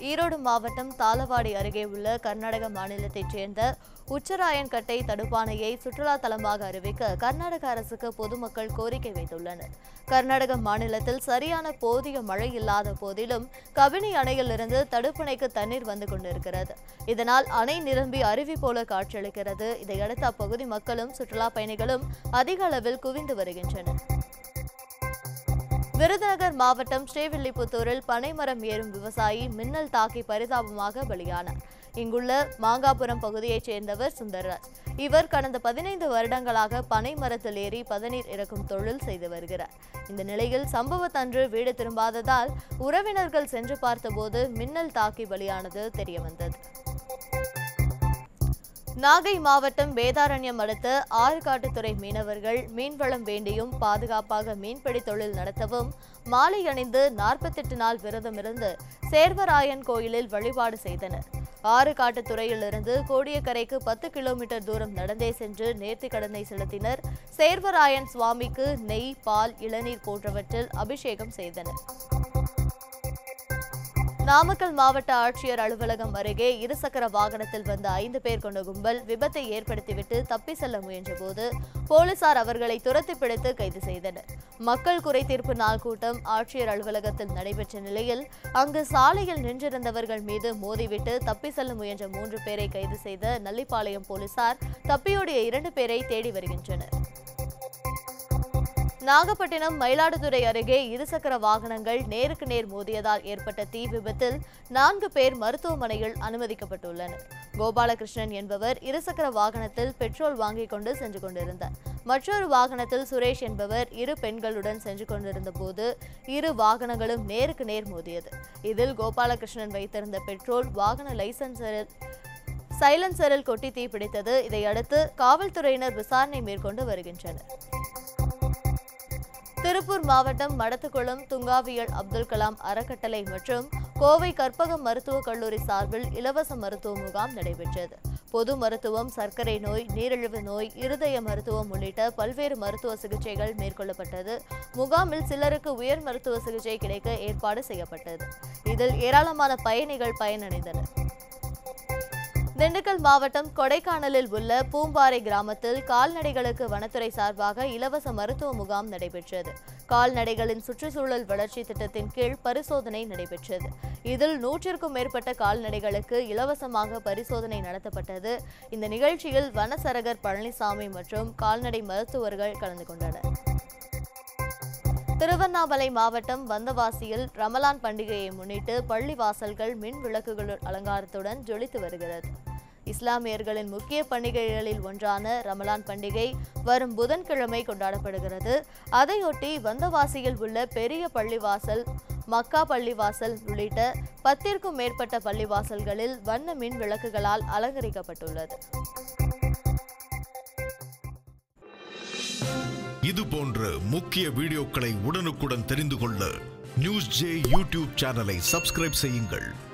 ஈரோடு மாவட்டம் தாளவாடி அருகே உள்ள கர்நாடக மாநிலத்தைச் சேர்ந்த உச்சராயன்கட்டை தடுப்பானையை சுற்றுலா தலமாக அறிவிக்க கர்நாடக அரசுக்கு பொதுமக்கள் கோரிக்கை வைத்துள்ளனர் கர்நாடக மாநிலத்தில் சரியான போதிய மழை இல்லாத போதிலும் கபினி அணையிலிருந்து தடுப்பணைக்கு தண்ணீர் வந்து கொண்டிருக்கிறது இதனால் அணை நிரம்பி அருவி போல காட்சியளிக்கிறது இதையடுத்து அப்பகுதி மக்களும் சுற்றுலா பயணிகளும் அதிக அளவில் குவிந்து வருகின்றனர் விருதுநகர் மாவட்டம் ஸ்ரீவில்லிபுத்தூரில் பனைமரம் ஏறும் விவசாயி மின்னல் தாக்கி பரிதாபமாக பலியானார் இங்குள்ள மாங்காபுரம் பகுதியைச் சேர்ந்தவர் சுந்தர்ராஜ் இவர் கடந்த பதினைந்து வருடங்களாக பனை மரத்தில் ஏறி பதநீர் இறக்கும் தொழில் செய்து வருகிறார் இந்த நிலையில் சம்பவத்தன்று வீடு திரும்பாததால் உறவினர்கள் சென்று பார்த்தபோது மின்னல் தாக்கி பலியானது தெரியவந்தது நாகை மாவட்டம் வேதாரண்யம் அடுத்த ஆறுகாட்டுத்துறை மீனவர்கள் மீன்வளம் வேண்டியும் பாதுகாப்பாக மீன்பிடி தொழில் நடத்தவும் மாலை அணிந்து நாற்பத்தெட்டு நாள் விரதமிருந்து சேர்வராயன் கோயிலில் வழிபாடு செய்தனர் ஆறுகாட்டுத்துறையிலிருந்து கோடியக்கரைக்கு பத்து கிலோமீட்டர் தூரம் நடந்தே சென்று நேர்த்திக் கடனை செலுத்தினர் சேர்வராயன் சுவாமிக்கு நெய் பால் இளநீர் போன்றவற்றில் அபிஷேகம் செய்தனர் நாமக்கல் மாவட்ட ஆட்சியர் அலுவலகம் அருகே இருசக்கர வாகனத்தில் வந்த ஐந்து பேர் கொண்ட கும்பல் விபத்தை ஏற்படுத்திவிட்டு தப்பி செல்ல முயன்றபோது போலீசார் அவர்களை துரத்தி பிடித்து கைது செய்தனர் மக்கள் குறை தீர்ப்பு நாள் கூட்டம் ஆட்சியர் அலுவலகத்தில் நடைபெற்ற நிலையில் அங்கு சாலையில் நின்றிருந்தவர்கள் மீது மோதிவிட்டு தப்பி செல்ல முயன்ற மூன்று பேரை கைது செய்த நல்லிப்பாளையம் போலீசார் தப்பியோடிய இரண்டு பேரை தேடி வருகின்றனர் நாகப்பட்டினம் மயிலாடுதுறை அருகே இருசக்கர வாகனங்கள் நேருக்கு நேர் மோதியதால் ஏற்பட்ட தீ விபத்தில் நான்கு பேர் மருத்துவமனையில் அனுமதிக்கப்பட்டுள்ளனர் கோபாலகிருஷ்ணன் என்பவர் இருசக்கர வாகனத்தில் பெட்ரோல் வாங்கிக் கொண்டு சென்று கொண்டிருந்தார் மற்றொரு வாகனத்தில் சுரேஷ் என்பவர் இரு பெண்களுடன் சென்று கொண்டிருந்த போது இரு வாகனங்களும் நேருக்கு நேர் மோதியது இதில் கோபாலகிருஷ்ணன் வைத்திருந்த பெட்ரோல் வாகன லைசன்சரில் சைலன்சரில் கொட்டி தீப்பிடித்தது இதையடுத்து காவல்துறையினர் விசாரணை மேற்கொண்டு வருகின்றனர் திருப்பூர் மாவட்டம் மடத்துக்குளம் துங்காவியல் அப்துல் கலாம் அறக்கட்டளை மற்றும் கோவை கற்பகம் மருத்துவக் கல்லூரி சார்பில் இலவச மருத்துவ முகாம் நடைபெற்றது பொது மருத்துவம் சர்க்கரை நோய் நீரிழிவு நோய் இருதய மருத்துவம் உள்ளிட்ட பல்வேறு மருத்துவ சிகிச்சைகள் மேற்கொள்ளப்பட்டது முகாமில் சிலருக்கு உயர் மருத்துவ சிகிச்சை கிடைக்க ஏற்பாடு செய்யப்பட்டது இதில் ஏராளமான பயணிகள் பயனடைந்தனர் திண்டுக்கல் மாவட்டம் கொடைக்கானலில் உள்ள பூம்பாறை கிராமத்தில் கால்நடைகளுக்கு வனத்துறை சார்பாக இலவச மருத்துவ முகாம் நடைபெற்றது கால்நடைகளின் சுற்றுச்சூழல் வளர்ச்சி திட்டத்தின் கீழ் பரிசோதனை நடைபெற்றது இதில் நூற்றிற்கும் மேற்பட்ட கால்நடைகளுக்கு இலவசமாக பரிசோதனை நடத்தப்பட்டது இந்த நிகழ்ச்சியில் வனசரகர் பழனிசாமி மற்றும் கால்நடை மருத்துவர்கள் கலந்து கொண்டனர் திருவண்ணாமலை மாவட்டம் வந்தவாசியில் ரமலான் பண்டிகையை முன்னிட்டு பள்ளி வாசல்கள் மின் விளக்குகள் அலங்காரத்துடன் ஜொலித்து வருகிறது இஸ்லாமியர்களின் முக்கிய பண்டிகைகளில் ஒன்றான ரமலான் பண்டிகை வரும் புதன்கிழமை கொண்டாடப்படுகிறது அதையொட்டி வந்தவாசியில் உள்ள பெரிய பள்ளிவாசல் மக்கா பள்ளிவாசல் உள்ளிட்ட பத்திற்கும் மேற்பட்ட பள்ளிவாசல்களில் வண்ண மின் விளக்குகளால் அலங்கரிக்கப்பட்டுள்ளது இது போன்ற முக்கிய வீடியோக்களை உடனுக்குடன் தெரிந்து கொள்ள நியூஸ் ஜே யூடியூப் சேனலை சப்ஸ்கிரைப் செய்யுங்கள்